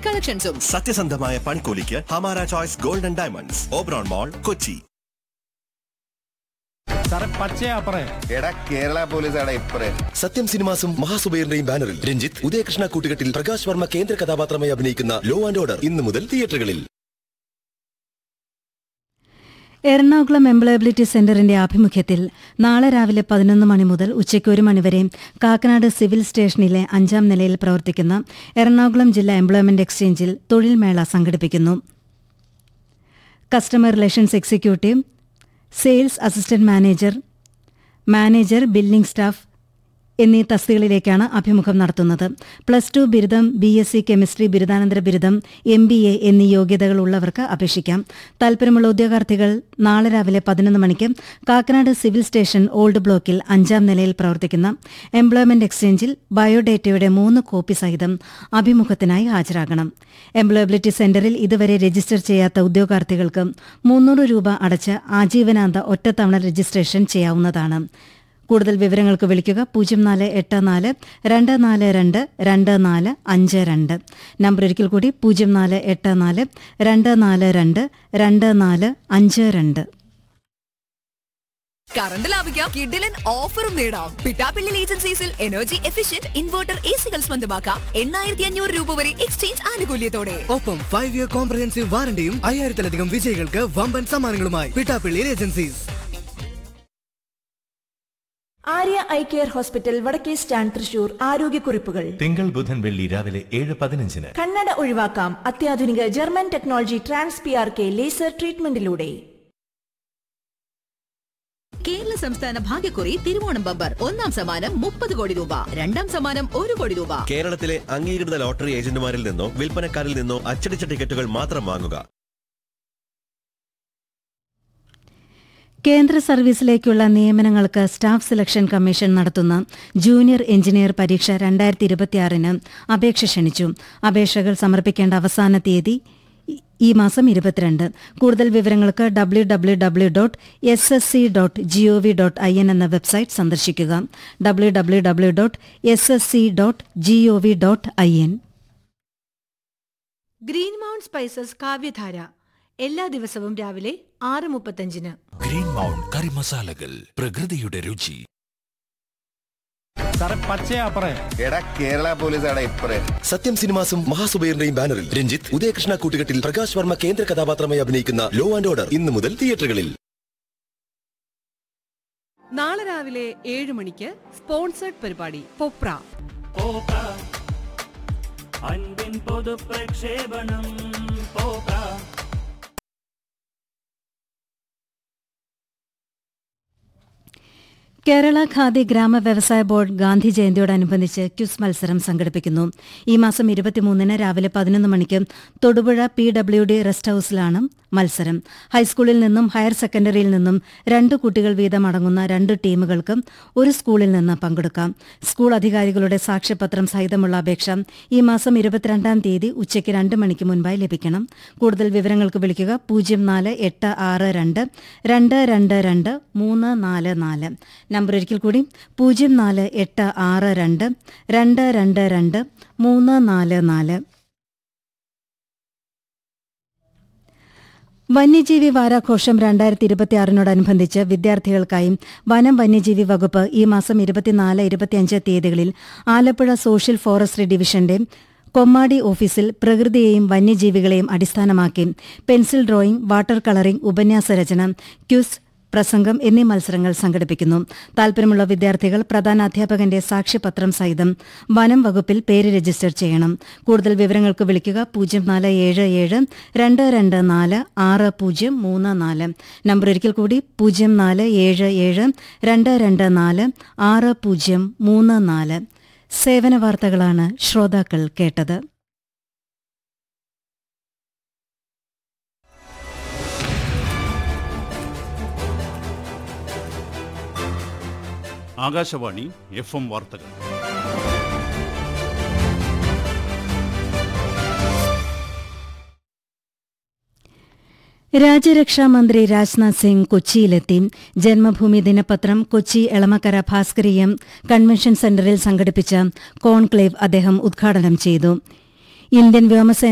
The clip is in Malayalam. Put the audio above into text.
ബ്രൈഡൽ കളക്ഷൻസും സത്യസന്ധമായ പണിക്കൂലിക്ക് Hamara choice golden diamonds Oberon mall Kochi സാറേ പച്ചയാ പറയ എടാ കേരള പോലീസ് ആടാ ഇപ്പറേ സത്യം സിനിമാസും മഹാസുബൈറിന്റെയും ബാനറിൽ രഞ്ജിത്ത് ഉദയകൃഷ്ണ കൂട്ടുകെട്ടിൽ പ്രകാശ് വർമ്മ കേന്ദ്ര കഥാപാത്രമായി അഭിനയിക്കുന്ന ലോ ആൻഡ് ഓർഡർ ഇന്നു മുതൽ തിയേറ്ററുകളിൽ എറണാകുളം എംപ്ലോയബിലിറ്റി സെന്ററിന്റെ ആഭിമുഖ്യത്തിൽ നാളെ രാവിലെ പതിനൊന്ന് മണി മുതൽ ഉച്ചയ്ക്ക് ഒരു മണിവരെ കാക്കനാട് സിവിൽ സ്റ്റേഷനിലെ അഞ്ചാം നിലയിൽ പ്രവർത്തിക്കുന്ന എറണാകുളം ജില്ലാ എംപ്ലോയ്മെന്റ് എക്സ്ചേഞ്ചിൽ തൊഴിൽ മേള സംഘടിപ്പിക്കുന്നു customer relations executive sales assistant manager manager billing staff എന്നീ തസ്തികളിലേക്കാണ് അഭിമുഖം നടത്തുന്നത് പ്ലസ് ടു ബിരുദം ബി എസ് സി കെമിസ്ട്രി ബിരുദാനന്തര ബിരുദം എം ബി എ എന്നീ യോഗ്യതകളുള്ളവർക്ക് അപേക്ഷിക്കാം താൽപര്യമുള്ള ഉദ്യോഗാർത്ഥികൾ നാളെ രാവിലെ പതിനൊന്ന് മണിക്ക് കാക്കനാട് സിവിൽ സ്റ്റേഷൻ ഓൾഡ് ബ്ലോക്കിൽ അഞ്ചാം നിലയിൽ പ്രവർത്തിക്കുന്ന എംപ്ലോയ്മെന്റ് എക്സ്ചേഞ്ചിൽ ബയോഡേറ്റയുടെ മൂന്ന് കോപ്പി സഹിതം അഭിമുഖത്തിനായി ഹാജരാകണം എംപ്ലോയബിലിറ്റി സെന്ററിൽ ഇതുവരെ രജിസ്റ്റർ ചെയ്യാത്ത ഉദ്യോഗാർത്ഥികൾക്ക് മുന്നൂറ് രൂപ അടച്ച് ആജീവനാന്ത ഒറ്റത്തവണ രജിസ്ട്രേഷൻ ചെയ്യാവുന്നതാണ് കൂടുതൽ വിവരങ്ങൾക്ക് വിളിക്കുക പൂജ്യം നാല് എട്ട് നാല് രണ്ട് നാല് രണ്ട് രണ്ട് നാല് അഞ്ച് രണ്ട് നമ്പർ ഒരിക്കൽ കൂടി പൂജ്യം നാല് എട്ട് നാല് രണ്ട് നാല് രണ്ട് രണ്ട് നാല് അഞ്ച് രണ്ട് കറണ്ട് ലാഭിക്കാം കിഡിലൻ ഓഫറും നേടാം പിട്ടാപ്പിള്ളി ഏജൻസീസിൽ എനർജി എഫിഷ്യന്റ് ഇൻവെർട്ടർ എ സികൾ സ്വന്തമാക്കാം എണ്ണായിരത്തി അഞ്ഞൂറ് രൂപ വരെ എക്സ്ചേഞ്ച് ആനുകൂല്യത്തോടെ ഒപ്പം ഫൈവ് ഇയർ കോംപ്രഹെൻസീവ് വാറണ്ടിയും അയ്യായിരത്തിലധികം വിജയികൾക്ക് വമ്പൻ സമ്മാനങ്ങളുമായി Pittappillil agencies Arya I care hospital വടക്കേ സ്റ്റാൻഡ് തൃശൂർ ആരോഗ്യക്കുറിപ്പുകൾ തിങ്കൾ ബുധൻ വെള്ളി രാവിലെ ഏഴ് പതിനഞ്ചിന് കണ്ണട ഒഴിവാക്കാം അത്യാധുനിക German technology trans P R K laser ട്രീറ്റ്മെന്റിലൂടെ കേരള സംസ്ഥാന ഭാഗ്യക്കുറി തിരുവോണം ബമ്പർ ഒന്നാം സമ്മാനം മുപ്പത് കോടി രൂപ രണ്ടാം സമ്മാനം ഒരു കോടി രൂപ കേരളത്തിലെ അംഗീകൃത ലോട്ടറി ഏജന്റുമാരിൽ നിന്നോ വിൽപ്പനക്കാരിൽ നിന്നോ അച്ചടിച്ച ടിക്കറ്റുകൾ മാത്രം വാങ്ങുക കേന്ദ്ര സർവീസിലേക്കുള്ള നിയമനങ്ങൾക്ക് സ്റ്റാഫ് സെലക്ഷൻ കമ്മീഷൻ നടത്തുന്ന ജൂനിയർ എഞ്ചിനീയർ പരീക്ഷ രണ്ടായിരത്തി ഇരുപത്തിയാറിന് അപേക്ഷ ക്ഷണിച്ചു അപേക്ഷകൾ സമർപ്പിക്കേണ്ട അവസാന തീയതി ഈ- ഈ മാസം ഇരുപത്തിരണ്ട് കൂടുതൽ വിവരങ്ങൾക്ക് W W W dot S S C dot G O V dot I N എന്ന വെബ്സൈറ്റ് സന്ദർശിക്കുക W W W dot S S C dot G O V dot I N green mount spices Kavyadhara എല്ലാ ദിവസവും രാവിലെ ആറ് മുപ്പത്തഞ്ചിന് ഗ്രീൻ മൗണ്ട് കറി മസാലകൾ പ്രകൃതിയുടെ രുചി സാറേ പച്ചയാ പറയ എടാ കേരള പോലീസ് ആടാ ഇപ്പറേ സത്യം സിനിമാസും മഹാസുബൈറിന്റെയും ബാനറിൽ രഞ്ജിത്ത് ഉദയകൃഷ്ണ കൂട്ടുകെട്ടിൽ പ്രകാശ് വർമ്മ കേന്ദ്ര കഥാപാത്രമായി അഭിനയിക്കുന്ന ലോ ആൻഡ് ഓർഡർ ഇന്നു മുതൽ തിയേറ്ററുകളിൽ നാളെ രാവിലെ ഏഴ് മണിക്ക് സ്പോൺസേഡ് പരിപാടി പൊപ്ര അൻപിൻ പൊതു പ്രക്ഷേപണം പോക കേരള ഖാദി ഗ്രാമ വ്യവസായ ബോർഡ് ഗാന്ധി ജയന്തിയോടനുബന്ധിച്ച് ക്യുസ് മത്സരം സംഘടിപ്പിക്കുന്നു ഈ മാസം ഇരുപത്തിമൂന്നിന് രാവിലെ പതിനൊന്ന് മണിക്ക് Thodupuzha P W D rest ഹൌസിലാണ് മത്സരം ഹൈസ്കൂളിൽ നിന്നും ഹയർ സെക്കൻഡറിയിൽ നിന്നും രണ്ട് കുട്ടികൾ വീതം അടങ്ങുന്ന രണ്ട് ടീമുകൾക്ക് ഒരു സ്കൂളിൽ നിന്ന് പങ്കെടുക്കാം സ്കൂൾ അധികാരികളുടെ സാക്ഷ്യപത്രം സഹിതമുള്ള അപേക്ഷ ഈ മാസം ഇരുപത്തിരണ്ടാം തീയതി ഉച്ചയ്ക്ക് രണ്ട് മണിക്ക് മുൻപായി ലഭിക്കണം കൂടുതൽ വിവരങ്ങൾക്ക് വിളിക്കുക പൂജ്യം നാല് എട്ട് ആറ് രണ്ട് രണ്ട് രണ്ട് രണ്ട് മൂന്ന് നാല് നാല് നമ്പർ ഒരിക്കൽ കൂടി പൂജ്യം നാല് എട്ട് ആറ് രണ്ട് രണ്ട് രണ്ട് രണ്ട് മൂന്ന് നാല് നാല് വന്യജീവി വാരാഘോഷം രണ്ടായിരത്തി ഇരുപത്തിയാറിനോടനുബന്ധിച്ച് വിദ്യാർത്ഥികൾക്കായി വനം വന്യജീവി വകുപ്പ് ഈ മാസം ഇരുപത്തിനാല് ഇരുപത്തിയഞ്ച് തീയതികളിൽ ആലപ്പുഴ സോഷ്യൽ ഫോറസ്ട്രി ഡിവിഷന്റെ കൊമ്മാടി ഓഫീസിൽ പ്രകൃതിയെയും വന്യജീവികളെയും അടിസ്ഥാനമാക്കി പെൻസിൽ ഡ്രോയിംഗ് വാട്ടർ കളറിംഗ് ഉപന്യാസ രചന ക്യൂസ് പ്രസംഗം എന്നീ മത്സരങ്ങൾ സംഘടിപ്പിക്കുന്നു താൽപര്യമുള്ള വിദ്യാർത്ഥികൾ പ്രധാന അധ്യാപകന്റെ സാക്ഷ്യപത്രം സഹിതം വനം വകുപ്പിൽ പേര് രജിസ്റ്റർ ചെയ്യണം കൂടുതൽ വിവരങ്ങൾക്ക് വിളിക്കുക പൂജ്യം നാല് ഏഴ് ഏഴ് രണ്ട് രണ്ട് നാല് ആറ് പൂജ്യം മൂന്ന് നാല് നമ്പർ ഒരിക്കൽ കൂടി പൂജ്യം നാല് ഏഴ് ഏഴ് രണ്ട് രണ്ട് നാല് ആറ് പൂജ്യം മൂന്ന് നാല് സേവന വാർത്തകളാണ് ശ്രോതാക്കൾ കേട്ടത് ആകാശവാണി എഫ് എം വാർത്തകൾ രാജ്യരക്ഷാ മന്ത്രി രാജ്നാഥ് സിംഗ് കൊച്ചിയിലെത്തി ജന്മഭൂമി ദിനപത്രം കൊച്ചി എളമക്കര ഭാസ്കരീയം കൺവെൻഷൻ സെന്ററിൽ സംഘടിപ്പിച്ച കോൺക്ലേവ് അദ്ദേഹം ഉദ്ഘാടനം ചെയ്തു ഇന്ത്യൻ വ്യോമസേന